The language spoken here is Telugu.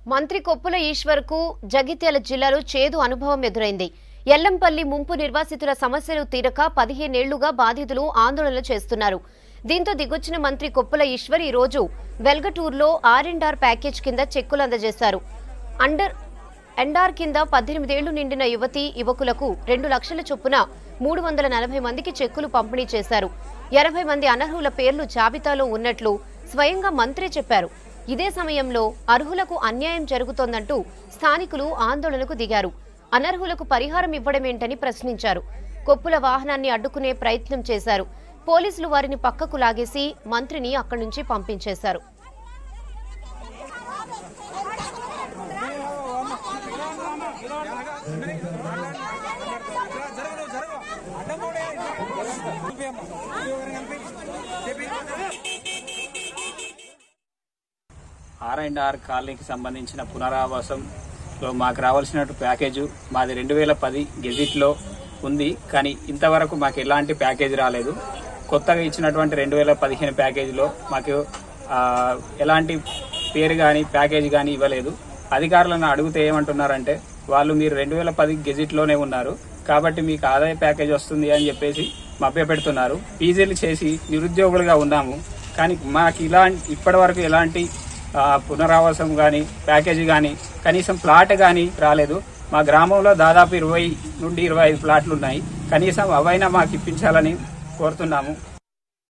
మంత్రి కొప్పుల ఈశ్వర్కు జగిత్యాల జిల్లాలో చేదు అనుభవం ఎదురైంది ఎల్లంపల్లి ముంపు నిర్వాసితుల సమస్యలు తీరక పదిహేనేళ్లుగా బాధితులు ఆందోళన చేస్తున్నారు దీంతో దిగొచ్చిన మంత్రి కొప్పుల ఈశ్వర్ ఈ రోజు వెల్గటూర్లో ఆర్ అండ్ ఆర్ ప్యాకేజ్ కింద చెక్కులు అందజేశారు అండర్ ఎన్ఆర్ కింద పద్దెనిమిదేళ్లు నిండిన యువతి యువకులకు రెండు లక్షల చొప్పున మూడు వందల నలభై మందికి చెక్కులు పంపిణీ చేశారు ఎనభై మంది అనర్హుల పేర్లు జాబితాలో ఉన్నట్లు స్వయంగా మంత్రి చెప్పారు ఇదే సమయంలో అర్హులకు అన్యాయం జరుగుతోందంటూ స్థానికులు ఆందోళనకు దిగారు అనర్హులకు పరిహారం ఇవ్వడమేంటని ప్రశ్నించారు కొప్పుల వాహనాన్ని అడ్డుకునే ప్రయత్నం చేశారు పోలీసులు వారిని పక్కకు లాగేసి మంత్రిని అక్కడి నుంచి పంపించేశారు ఆర్ అండ్ ఆర్ కాలనీకి సంబంధించిన పునరావాసంలో మాకు రావాల్సిన ప్యాకేజు మాది రెండు వేల పది గెజిట్లో ఉంది కానీ ఇంతవరకు మాకు ఎలాంటి ప్యాకేజ్ రాలేదు కొత్తగా ఇచ్చినటువంటి రెండు వేల పదిహేను ప్యాకేజీలో మాకు ఆ, ఎలాంటి పేరు కానీ ప్యాకేజ్ కానీ ఇవ్వలేదు అధికారులను అడిగితే ఏమంటున్నారంటే వాళ్ళు మీరు రెండు వేల పది గెజిట్లోనే ఉన్నారు కాబట్టి మీకు ఆదాయ ప్యాకేజ్ వస్తుంది అని చెప్పేసి మభ్యపెడుతున్నారు పీజీలు చేసి నిరుద్యోగులుగా ఉన్నాము కానీ మాకు ఇలా ఇప్పటి వరకు ఎలాంటి ఆ, పునరావాసం కానీ ప్యాకేజీ కానీ కనీసం ప్లాట్ కానీ రాలేదు మా గ్రామంలో దాదాపు ఇరవై నుండి ఇరవై ఐదు ప్లాట్లు ఉన్నాయి కనీసం అవైనా మాకు ఇప్పించాలని కోరుతున్నాము